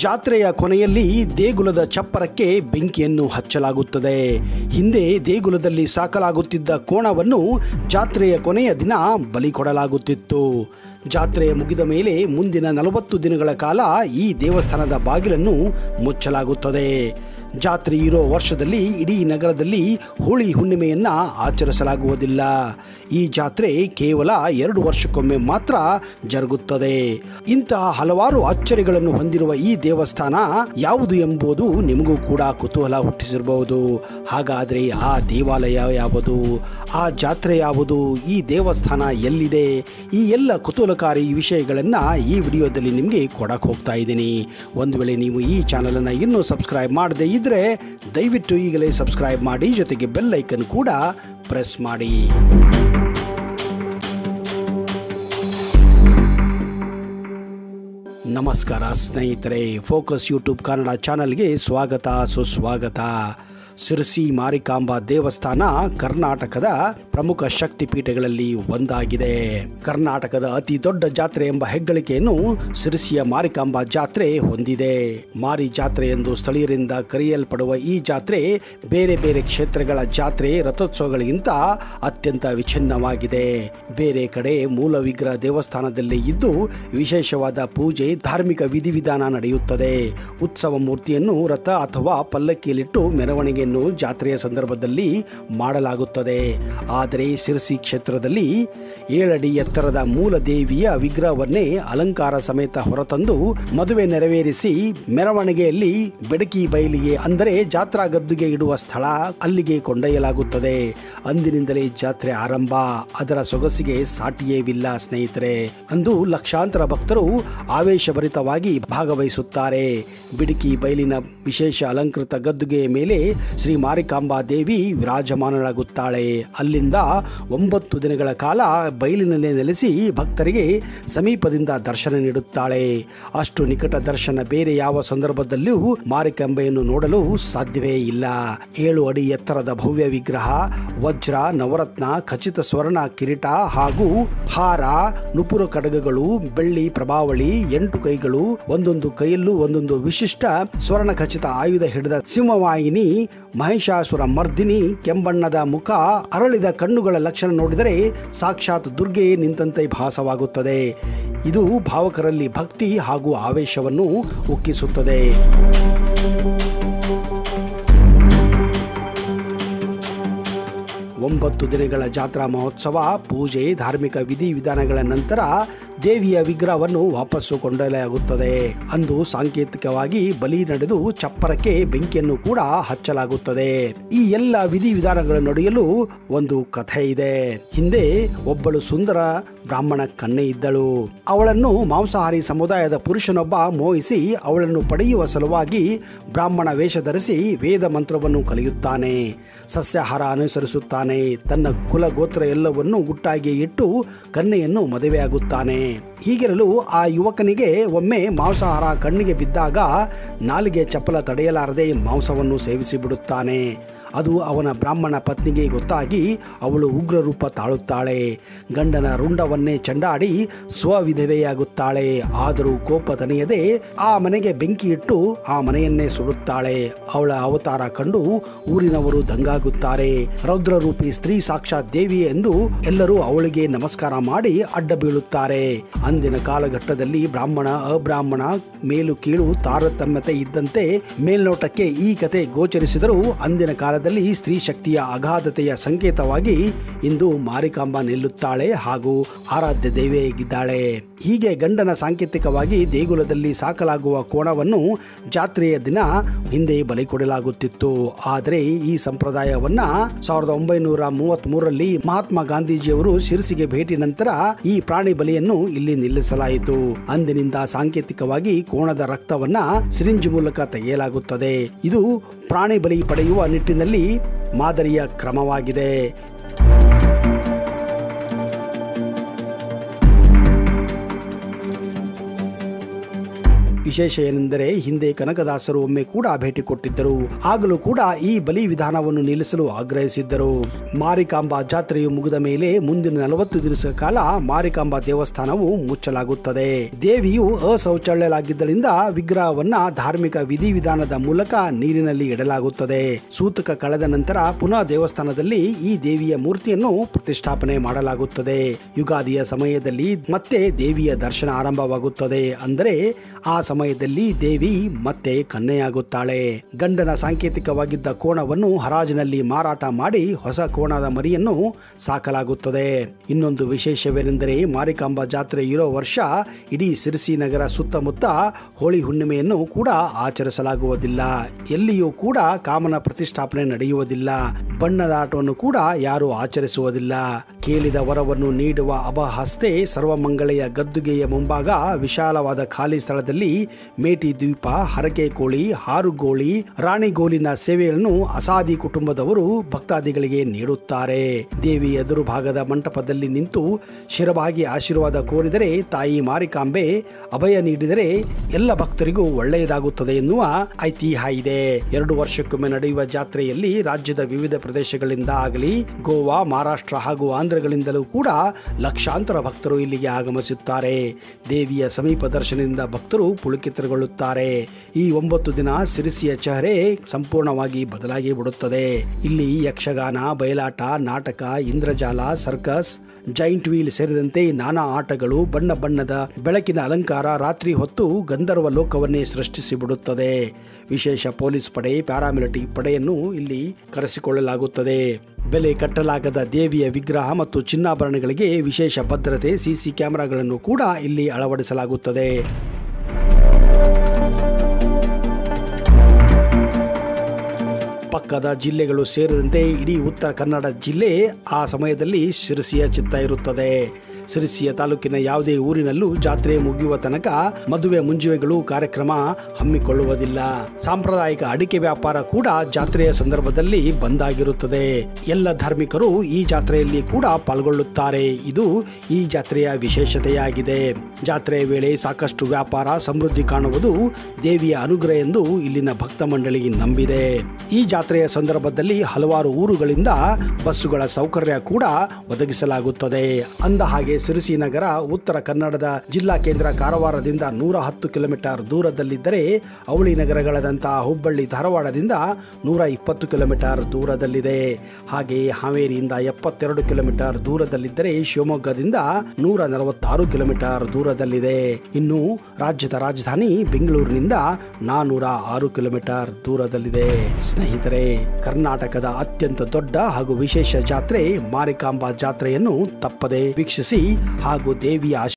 ಜಾತ್ರೆಯ ಕೊನೆಯಲ್ಲಿ ದೇಗುಲದ ಚಪ್ಪರಕ್ಕೆ ಬೆಂಕಿಯನ್ನು ಹಚ್ಚಲಾಗುತ್ತದೆ ಹಿಂದೆ ದೇಗುಲದಲ್ಲಿ ಸಾಕಲಾಗುತ್ತಿದ್ದ ಕೋಣವನ್ನು ಜಾತ್ರೆಯ ಕೊನೆಯ ದಿನ ಬಲಿ ಕೊಡಲಾಗುತ್ತಿತ್ತು ಜಾತ್ರೆ ಮುಗಿದ ಮೇಲೆ ಮುಂದಿನ ನಲವತ್ತು ದಿನಗಳ ಕಾಲ ಈ ದೇವಸ್ಥಾನದ ಬಾಗಿಲನ್ನು ಮುಚ್ಚಲಾಗುತ್ತದೆ ಜಾತ್ರೆ ಇರೋ ವರ್ಷದಲ್ಲಿ ಇಡೀ ನಗರದಲ್ಲಿ ಹೋಳಿ ಹುಣ್ಣಿಮೆಯನ್ನ ಆಚರಿಸಲಾಗುವುದಿಲ್ಲ ಈ ಜಾತ್ರೆ ಕೇವಲ ಎರಡು ವರ್ಷಕ್ಕೊಮ್ಮೆ ಮಾತ್ರ ಜರುಗುತ್ತದೆ ಇಂತಹ ಹಲವಾರು ಅಚ್ಚರಿಗಳನ್ನು ಹೊಂದಿರುವ ಈ ದೇವಸ್ಥಾನ ಯಾವುದು ಎಂಬುದು ನಿಮಗೂ ಕೂಡ ಕುತೂಹಲ ಹುಟ್ಟಿಸಿರಬಹುದು ಹಾಗಾದರೆ ಆ ದೇವಾಲಯ ಯಾವುದು ಆ ಜಾತ್ರೆ ಯಾವುದು ಈ ದೇವಸ್ಥಾನ ಎಲ್ಲಿದೆ ಈ ಎಲ್ಲ ಕುತೂಹಲಕಾರಿ ವಿಷಯಗಳನ್ನು ಈ ವಿಡಿಯೋದಲ್ಲಿ ನಿಮಗೆ ಕೊಡಕ್ಕೆ ಹೋಗ್ತಾ ಇದ್ದೀನಿ ಒಂದು ವೇಳೆ ನೀವು ಈ ಚಾನಲನ್ನು ಇನ್ನೂ ಸಬ್ಸ್ಕ್ರೈಬ್ ಮಾಡದೇ ಇದ್ದರೆ ದಯವಿಟ್ಟು ಈಗಲೇ ಸಬ್ಸ್ಕ್ರೈಬ್ ಮಾಡಿ ಜೊತೆಗೆ ಬೆಲ್ ಐಕನ್ ಕೂಡ ಪ್ರೆಸ್ ಮಾಡಿ ನಮಸ್ಕಾರ ಸ್ನೇಹಿತರೆ ಫೋಕಸ್ ಯೂಟ್ಯೂಬ್ ಕನ್ನಡ ಚಾನಲ್ಗೆ ಸ್ವಾಗತ ಸುಸ್ವಾಗತ ಸಿರಸಿ ಮಾರಿಕಾಂಬ ದೇವಸ್ಥಾನ ಕರ್ನಾಟಕದ ಪ್ರಮುಖ ಶಕ್ತಿಪೀಠಗಳಲ್ಲಿ ಒಂದಾಗಿದೆ ಕರ್ನಾಟಕದ ಅತಿ ದೊಡ್ಡ ಜಾತ್ರೆ ಎಂಬ ಹೆಗ್ಗಳಿಕೆಯನ್ನು ಸಿರಸಿಯ ಮಾರಿಕಾಂಬ ಜಾತ್ರೆ ಹೊಂದಿದೆ ಮಾರಿ ಜಾತ್ರೆ ಎಂದು ಸ್ಥಳೀಯರಿಂದ ಕರೆಯಲ್ಪಡುವ ಈ ಜಾತ್ರೆ ಬೇರೆ ಬೇರೆ ಕ್ಷೇತ್ರಗಳ ಜಾತ್ರೆ ರಥೋತ್ಸವಗಳಿಗಿಂತ ಅತ್ಯಂತ ವಿಚ್ಛಿನ್ನವಾಗಿದೆ ಬೇರೆ ಕಡೆ ಮೂಲ ವಿಗ್ರಹ ದೇವಸ್ಥಾನದಲ್ಲಿ ಇದ್ದು ವಿಶೇಷವಾದ ಪೂಜೆ ಧಾರ್ಮಿಕ ವಿಧಿವಿಧಾನ ನಡೆಯುತ್ತದೆ ಉತ್ಸವ ಮೂರ್ತಿಯನ್ನು ರಥ ಅಥವಾ ಪಲ್ಲಕ್ಕಿಯಲ್ಲಿಟ್ಟು ಮೆರವಣಿಗೆಯನ್ನು ಜಾತ್ರೆಯ ಸಂದರ್ಭದಲ್ಲಿ ಮಾಡಲಾಗುತ್ತದೆ ಆದರೆ ಸಿರಸಿ ಕ್ಷೇತ್ರದಲ್ಲಿ ಏಳಡಿ ಎತ್ತರದ ಮೂಲ ದೇವಿಯ ವಿಗ್ರಹವನ್ನೇ ಅಲಂಕಾರ ಸಮೇತ ಹೊರತಂದು ಮದುವೆ ನೆರವೇರಿಸಿ ಮೆರವಣಿಗೆಯಲ್ಲಿ ಬೆಡಕಿ ಬಯಲಿಗೆ ಅಂದರೆ ಜಾತ್ರಾ ಗದ್ದುಗೆ ಇಡುವ ಸ್ಥಳ ಅಲ್ಲಿಗೆ ಕೊಂಡೊಯ್ಯಲಾಗುತ್ತದೆ ಅಂದಿನಿಂದಲೇ ಜಾತ್ರೆ ಆರಂಭ ಅದರ ಸೊಗಸಿಗೆ ಸಾಟಿಯೇವಿಲ್ಲ ಸ್ನೇಹಿತರೆ ಅಂದು ಲಕ್ಷಾಂತರ ಭಕ್ತರು ಆವೇಶಭರಿತವಾಗಿ ಭಾಗವಹಿಸುತ್ತಾರೆ ಬಿಡುಕಿ ಬಯಲಿನ ವಿಶೇಷ ಅಲಂಕೃತ ಗದ್ದುಗೆಯ ಮೇಲೆ ಶ್ರೀ ಮಾರಿಕಾಂಬಾ ದೇವಿ ವಿರಾಜಮಾನಳಾಗುತ್ತಾಳೆ ಅಲ್ಲಿಂದ ಒಂಬತ್ತು ದಿನಗಳ ಕಾಲ ಬಯಲಿನಲ್ಲೇ ನೆಲೆಸಿ ಭಕ್ತರಿಗೆ ಸಮೀಪದಿಂದ ದರ್ಶನ ನೀಡುತ್ತಾಳೆ ಅಷ್ಟು ನಿಕಟ ದರ್ಶನ ಬೇರೆ ಯಾವ ಸಂದರ್ಭದಲ್ಲೂ ಮಾರಿಕಾಂಬೆಯನ್ನು ನೋಡಲು ಸಾಧ್ಯವೇ ಇಲ್ಲ ಏಳು ಅಡಿ ಎತ್ತರದ ಭವ್ಯ ವಿಗ್ರಹ ವಜ್ರ ನವರತ್ನ ಖಚಿತ ಸ್ವರ್ಣ ಕಿರೀಟ ಹಾಗೂ ಹಾರ ನುಪುರ ಕಡಗಗಳು ಬೆಳ್ಳಿ ಪ್ರಭಾವಳಿ ಎಂಟು ಕೈಗಳು ಒಂದೊಂದು ಕೈಯಲ್ಲೂ ಒಂದೊಂದು ವಿಶಿಷ್ಟ ಸ್ವರ್ಣ ಖಚಿತ ಆಯುಧ ಹಿಡಿದ ಸಿಂಹವಾಹಿನಿ ಮಹಿಷಾಸುರ ಮರ್ದಿನಿ ಕೆಂಬಣ್ಣದ ಮುಖ ಅರಳಿದ ಕಣ್ಣುಗಳ ಲಕ್ಷಣ ನೋಡಿದರೆ ಸಾಕ್ಷಾತ್ ದುರ್ಗೆಯೇ ನಿಂತಂತೆ ಭಾಸವಾಗುತ್ತದೆ ಇದು ಭಾವಕರಲ್ಲಿ ಭಕ್ತಿ ಹಾಗೂ ಆವೇಶವನ್ನು ಉಕ್ಕಿಸುತ್ತದೆ ಒಂಬತ್ತು ದಿನಗಳ ಜಾತ್ರಾ ಮಹೋತ್ಸವ ಪೂಜೆ ಧಾರ್ಮಿಕ ವಿಧಿವಿಧಾನಗಳ ನಂತರ ದೇವಿಯ ವಿಗ್ರಹವನ್ನು ವಾಪಸ್ಸು ಕೊಂಡೊಯ್ಯಲಾಗುತ್ತದೆ ಅಂದು ಸಾಂಕೇತಿಕವಾಗಿ ಬಲಿ ನಡೆದು ಚಪ್ಪರಕ್ಕೆ ಬೆಂಕಿಯನ್ನು ಕೂಡ ಹಚ್ಚಲಾಗುತ್ತದೆ ಈ ಎಲ್ಲ ವಿಧಿವಿಧಾನಗಳು ನಡೆಯಲು ಒಂದು ಕಥೆ ಇದೆ ಹಿಂದೆ ಒಬ್ಬಳು ಸುಂದರ ಬ್ರಾಹ್ಮಣ ಕನ್ನೆ ಇದ್ದಳು ಅವಳನ್ನು ಮಾಂಸಾಹಾರಿ ಸಮುದಾಯದ ಪುರುಷನೊಬ್ಬ ಮೋಹಿಸಿ ಅವಳನ್ನು ಪಡೆಯುವ ಸಲುವಾಗಿ ಬ್ರಾಹ್ಮಣ ವೇಷ ಧರಿಸಿ ವೇದ ಮಂತ್ರವನ್ನು ಕಲಿಯುತ್ತಾನೆ ಸಸ್ಯಾಹಾರ ಅನುಸರಿಸುತ್ತಾನೆ ತನ್ನ ಕುಲ ಗೋತ್ರ ಎಲ್ಲವನ್ನು ಗುಟ್ಟಾಗಿ ಇಟ್ಟು ಕನ್ಯೆಯನ್ನು ಮದುವೆಯಾಗುತ್ತಾನೆ ಹೀಗಿರಲು ಆ ಯುವಕನಿಗೆ ಒಮ್ಮೆ ಮಾಂಸಾಹಾರ ಕಣ್ಣಿಗೆ ಬಿದ್ದಾಗ ನಾಲಿಗೆ ಚಪ್ಪಲ ತಡೆಯಲಾರದೆ ಮಾಂಸವನ್ನು ಸೇವಿಸಿ ಬಿಡುತ್ತಾನೆ ಅದು ಅವನ ಬ್ರಾಹ್ಮಣ ಪತ್ನಿಗೆ ಗೊತ್ತಾಗಿ ಅವಳು ಉಗ್ರ ರೂಪ ತಾಳುತ್ತಾಳೆ ಗಂಡನ ರುಂಡವನ್ನೇ ಚಂಡಾಡಿ ಸ್ವವಿಧವೆಯಾಗುತ್ತಾಳೆ ಆದರೂ ಕೋಪ ತಣಿಯದೆ ಆ ಮನೆಗೆ ಬೆಂಕಿ ಇಟ್ಟು ಆ ಮನೆಯನ್ನೇ ಸುಡುತ್ತಾಳೆ ಅವಳ ಅವತಾರ ಕಂಡು ಊರಿನವರು ದಂಗಾಗುತ್ತಾರೆ ರೌದ್ರರೂಪಿ ಸ್ತ್ರೀ ಸಾಕ್ಷಾತ್ ದೇವಿ ಎಂದು ಎಲ್ಲರೂ ಅವಳಿಗೆ ನಮಸ್ಕಾರ ಮಾಡಿ ಅಡ್ಡ ಬೀಳುತ್ತಾರೆ ಅಂದಿನ ಕಾಲಘಟ್ಟದಲ್ಲಿ ಬ್ರಾಹ್ಮಣ ಅಬ್ರಾಹ್ಮಣ ಮೇಲು ಕೀಳು ತಾರತಮ್ಯತೆ ಇದ್ದಂತೆ ಮೇಲ್ನೋಟಕ್ಕೆ ಈ ಕತೆ ಗೋಚರಿಸಿದರೂ ಅಂದಿನ ಕಾಲದಲ್ಲಿ ಸ್ತ್ರೀ ಶಕ್ತಿಯ ಅಗಾಧತೆಯ ಸಂಕೇತವಾಗಿ ಇಂದು ಮಾರಿಕಾಂಬ ನಿಲ್ಲುತ್ತಾಳೆ ಹಾಗೂ ಆರಾಧ್ಯ ದೇವಿಯಾಗಿದ್ದಾಳೆ ಹೀಗೆ ಗಂಡನ ಸಾಂಕೇತಿಕವಾಗಿ ದೇಗುಲದಲ್ಲಿ ಸಾಕಲಾಗುವ ಕೋಣವನ್ನು ಜಾತ್ರೆಯ ದಿನ ಹಿಂದೆ ಬಲಿ ಕೊಡಲಾಗುತ್ತಿತ್ತು ಆದರೆ ಈ ಸಂಪ್ರದಾಯವನ್ನ ಸಾವಿರದ ಒಂಬೈನೂರ ಮೂವತ್ತ್ ಮೂರರಲ್ಲಿ ಮಹಾತ್ಮ ಗಾಂಧೀಜಿಯವರು ಶಿರಸಿಗೆ ಭೇಟಿ ನಂತರ ಈ ಪ್ರಾಣಿ ಬಲಿಯನ್ನು ಇಲ್ಲಿ ನಿಲ್ಲಿಸಲಾಯಿತು ಅಂದಿನಿಂದ ಸಾಂಕೇತಿಕವಾಗಿ ಕೋಣದ ರಕ್ತವನ್ನ ಸಿರಿಂಜ್ ಮೂಲಕ ತೆಗೆಯಲಾಗುತ್ತದೆ ಇದು ಪ್ರಾಣಿ ಬಲಿ ಪಡೆಯುವ ನಿಟ್ಟಿನಲ್ಲಿ ಮಾದರಿಯ ಕ್ರಮವಾಗಿದೆ ವಿಶೇಷ ಏನೆಂದರೆ ಹಿಂದೆ ಕನಕದಾಸರು ಒಮ್ಮೆ ಕೂಡ ಭೇಟಿ ಕೊಟ್ಟಿದ್ದರು ಆಗಲೂ ಕೂಡ ಈ ಬಲಿ ವಿಧಾನವನ್ನು ನಿಲ್ಲಿಸಲು ಆಗ್ರಹಿಸಿದ್ದರು ಮಾರಿಕಾಂಬಾ ಜಾತ್ರೆಯು ಮುಗಿದ ಮೇಲೆ ಮುಂದಿನ ನಲವತ್ತು ದಿವಸಗಳ ಕಾಲ ಮಾರಿಕಾಂಬಾ ದೇವಸ್ಥಾನವು ಮುಚ್ಚಲಾಗುತ್ತದೆ ದೇವಿಯು ಅಶೌಚಾಲಯಲಾಗಿದ್ದರಿಂದ ವಿಗ್ರಹವನ್ನ ಧಾರ್ಮಿಕ ವಿಧಿವಿಧಾನದ ಮೂಲಕ ನೀರಿನಲ್ಲಿ ಇಡಲಾಗುತ್ತದೆ ಸೂತಕ ಕಳೆದ ನಂತರ ಪುನಃ ದೇವಸ್ಥಾನದಲ್ಲಿ ಈ ದೇವಿಯ ಮೂರ್ತಿಯನ್ನು ಪ್ರತಿಷ್ಠಾಪನೆ ಮಾಡಲಾಗುತ್ತದೆ ಯುಗಾದಿಯ ಸಮಯದಲ್ಲಿ ಮತ್ತೆ ದೇವಿಯ ದರ್ಶನ ಆರಂಭವಾಗುತ್ತದೆ ಅಂದರೆ ಆ ಸಮಯದಲ್ಲಿ ದೇವಿ ಮತ್ತೆ ಕನ್ನೆಯಾಗುತ್ತಾಳೆ ಗಂಡನ ಸಾಂಕೇತಿಕವಾಗಿದ್ದ ಕೋಣವನ್ನು ಹರಾಜಿನಲ್ಲಿ ಮಾರಾಟ ಮಾಡಿ ಹೊಸ ಕೋಣದ ಮರಿಯನ್ನು ಸಾಕಲಾಗುತ್ತದೆ ಇನ್ನೊಂದು ವಿಶೇಷವೇನೆಂದರೆ ಮಾರಿಕಾಂಬಾ ಜಾತ್ರೆ ಇರೋ ವರ್ಷ ಇಡೀ ಸಿರಿಸಿ ನಗರ ಸುತ್ತಮುತ್ತ ಹೋಳಿ ಹುಣ್ಣಿಮೆಯನ್ನು ಕೂಡ ಆಚರಿಸಲಾಗುವುದಿಲ್ಲ ಎಲ್ಲಿಯೂ ಕೂಡ ಕಾಮನ ಪ್ರತಿಷ್ಠಾಪನೆ ನಡೆಯುವುದಿಲ್ಲ ಬಣ್ಣದ ಆಟವನ್ನು ಕೂಡ ಯಾರು ಆಚರಿಸುವುದಿಲ್ಲ ಕೇಳಿದ ವರವನ್ನು ನೀಡುವ ಅಬಹಸ್ತೆ ಸರ್ವಮಂಗಳೆಯ ಗದ್ದುಗೆಯ ಮುಂಭಾಗ ವಿಶಾಲವಾದ ಖಾಲಿ ಸ್ಥಳದಲ್ಲಿ ಮೇಟಿ ದ್ವೀಪ ಹರಕೆ ಕೋಳಿ ಹಾರುಗೋಳಿ ರಾಣಿಗೋಲಿನ ಸೇವೆಯನ್ನು ಅಸಾದಿ ಕುಟುಂಬದವರು ಭಕ್ತಾದಿಗಳಿಗೆ ನೀಡುತ್ತಾರೆ ದೇವಿ ಎದುರು ಭಾಗದ ಮಂಟಪದಲ್ಲಿ ನಿಂತು ಶಿರವಾಗಿ ಆಶೀರ್ವಾದ ಕೋರಿದರೆ ತಾಯಿ ಮಾರಿಕಾಂಬೆ ಅಭಯ ನೀಡಿದರೆ ಎಲ್ಲ ಭಕ್ತರಿಗೂ ಒಳ್ಳೆಯದಾಗುತ್ತದೆ ಎನ್ನುವ ಐತಿಹ್ಯ ಇದೆ ಎರಡು ವರ್ಷಕ್ಕೊಮ್ಮೆ ನಡೆಯುವ ಜಾತ್ರೆಯಲ್ಲಿ ರಾಜ್ಯದ ವಿವಿಧ ಪ್ರದೇಶಗಳಿಂದ ಆಗಲಿ ಗೋವಾ ಮಹಾರಾಷ್ಟ್ರ ಹಾಗೂ ಆಂಧ್ರಗಳಿಂದಲೂ ಕೂಡ ಲಕ್ಷಾಂತರ ಭಕ್ತರು ಇಲ್ಲಿಗೆ ಆಗಮಿಸುತ್ತಾರೆ ದೇವಿಯ ಸಮೀಪ ದರ್ಶನದಿಂದ ಭಕ್ತರು ಪುಳಕಿತಗೊಳ್ಳುತ್ತಾರೆ ಈ ಒಂಬತ್ತು ದಿನ ಸಿರಿಸಿಯ ಚಹರೆ ಸಂಪೂರ್ಣವಾಗಿ ಬದಲಾಗಿ ಬಿಡುತ್ತದೆ ಇಲ್ಲಿ ಯಕ್ಷಗಾನ ಬಯಲಾಟ ನಾಟಕ ಇಂದ್ರಜಾಲ ಸರ್ಕಸ್ ಜೈಂಟ್ ವೀಲ್ ಸೇರಿದಂತೆ ನಾನಾ ಆಟಗಳು ಬಣ್ಣ ಬಣ್ಣದ ಬೆಳಕಿನ ಅಲಂಕಾರ ರಾತ್ರಿ ಹೊತ್ತು ಗಂಧರ್ವ ಲೋಕವನ್ನೇ ಸೃಷ್ಟಿಸಿ ಬಿಡುತ್ತದೆ ವಿಶೇಷ ಪೊಲೀಸ್ ಪಡೆ ಪ್ಯಾರಾಮಿಲಿಟರಿ ಪಡೆಯನ್ನು ಇಲ್ಲಿ ಕರೆಸಿಕೊಳ್ಳಲಾಗುತ್ತದೆ ಬೆಲೆ ಕಟ್ಟಲಾಗದ ದೇವಿಯ ವಿಗ್ರಹ ಮತ್ತು ಚಿನ್ನಾಭರಣಗಳಿಗೆ ವಿಶೇಷ ಭದ್ರತೆ ಸಿಸಿ ಕ್ಯಾಮೆರಾಗಳನ್ನು ಕೂಡ ಇಲ್ಲಿ ಅಳವಡಿಸಲಾಗುತ್ತದೆ ಪಕ್ಕದ ಜಿಲ್ಲೆಗಳು ಸೇರಿದಂತೆ ಇಡೀ ಉತ್ತರ ಕನ್ನಡ ಜಿಲ್ಲೆ ಆ ಸಮಯದಲ್ಲಿ ಶಿರಸಿಯ ಚಿತ್ತ ಇರುತ್ತದೆ ಸಿರಿಸಿಯ ತಾಲೂಕಿನ ಯಾವುದೇ ಊರಿನಲ್ಲೂ ಜಾತ್ರೆ ಮುಗಿಯುವ ತನಕ ಮದುವೆ ಮುಂಜುವೆಗಳು ಕಾರ್ಯಕ್ರಮ ಹಮ್ಮಿಕೊಳ್ಳುವುದಿಲ್ಲ ಸಾಂಪ್ರದಾಯಿಕ ಅಡಿಕೆ ವ್ಯಾಪಾರ ಕೂಡ ಜಾತ್ರೆಯ ಸಂದರ್ಭದಲ್ಲಿ ಬಂದಾಗಿರುತ್ತದೆ ಎಲ್ಲ ಧಾರ್ಮಿಕರು ಈ ಜಾತ್ರೆಯಲ್ಲಿ ಕೂಡ ಪಾಲ್ಗೊಳ್ಳುತ್ತಾರೆ ಇದು ಈ ಜಾತ್ರೆಯ ವಿಶೇಷತೆಯಾಗಿದೆ ಜಾತ್ರೆಯ ವೇಳೆ ಸಾಕಷ್ಟು ವ್ಯಾಪಾರ ಸಮೃದ್ಧಿ ಕಾಣುವುದು ದೇವಿಯ ಅನುಗ್ರಹ ಎಂದು ಇಲ್ಲಿನ ಭಕ್ತ ಮಂಡಳಿ ನಂಬಿದೆ ಈ ಜಾತ್ರೆಯ ಸಂದರ್ಭದಲ್ಲಿ ಹಲವಾರು ಊರುಗಳಿಂದ ಬಸ್ಸುಗಳ ಸೌಕರ್ಯ ಕೂಡ ಒದಗಿಸಲಾಗುತ್ತದೆ ಅಂದ ಹಾಗೆ ಸಿರಿಸಿ ನಗರ ಉತ್ತರ ಕನ್ನಡದ ಜಿಲ್ಲಾ ಕೇಂದ್ರ ಕಾರವಾರದಿಂದ ನೂರ ಹತ್ತು ಕಿಲೋಮೀಟರ್ ದೂರದಲ್ಲಿದ್ದರೆ ಅವಳಿ ನಗರಗಳಾದಂತಹ ಹುಬ್ಬಳ್ಳಿ ಧಾರವಾಡದಿಂದ ನೂರ ಇಪ್ಪತ್ತು ಕಿಲೋಮೀಟರ್ ದೂರದಲ್ಲಿದೆ ಹಾಗೆಯೇ ಹಾವೇರಿಯಿಂದ ಎಪ್ಪತ್ತೆರಡು ಕಿಲೋಮೀಟರ್ ದೂರದಲ್ಲಿದ್ದರೆ ಶಿವಮೊಗ್ಗದಿಂದ ನೂರ ನಲವತ್ತಾರು ಕಿಲೋಮೀಟರ್ ದೂರದಲ್ಲಿದೆ ಇನ್ನು ರಾಜ್ಯದ ರಾಜಧಾನಿ ಬೆಂಗಳೂರಿನಿಂದ ನಾನೂರ ಆರು ಕಿಲೋಮೀಟರ್ ದೂರದಲ್ಲಿದೆ ಸ್ನೇಹಿತರೆ ಕರ್ನಾಟಕದ ಅತ್ಯಂತ ದೊಡ್ಡ ಹಾಗೂ ವಿಶೇಷ ಜಾತ್ರೆ ಮಾರಿಕಾಂಬಾ ಜಾತ್ರೆಯನ್ನು ತಪ್ಪದೆ ವೀಕ್ಷಿಸಿ ಹಾಗೂ ದೇವಿಯ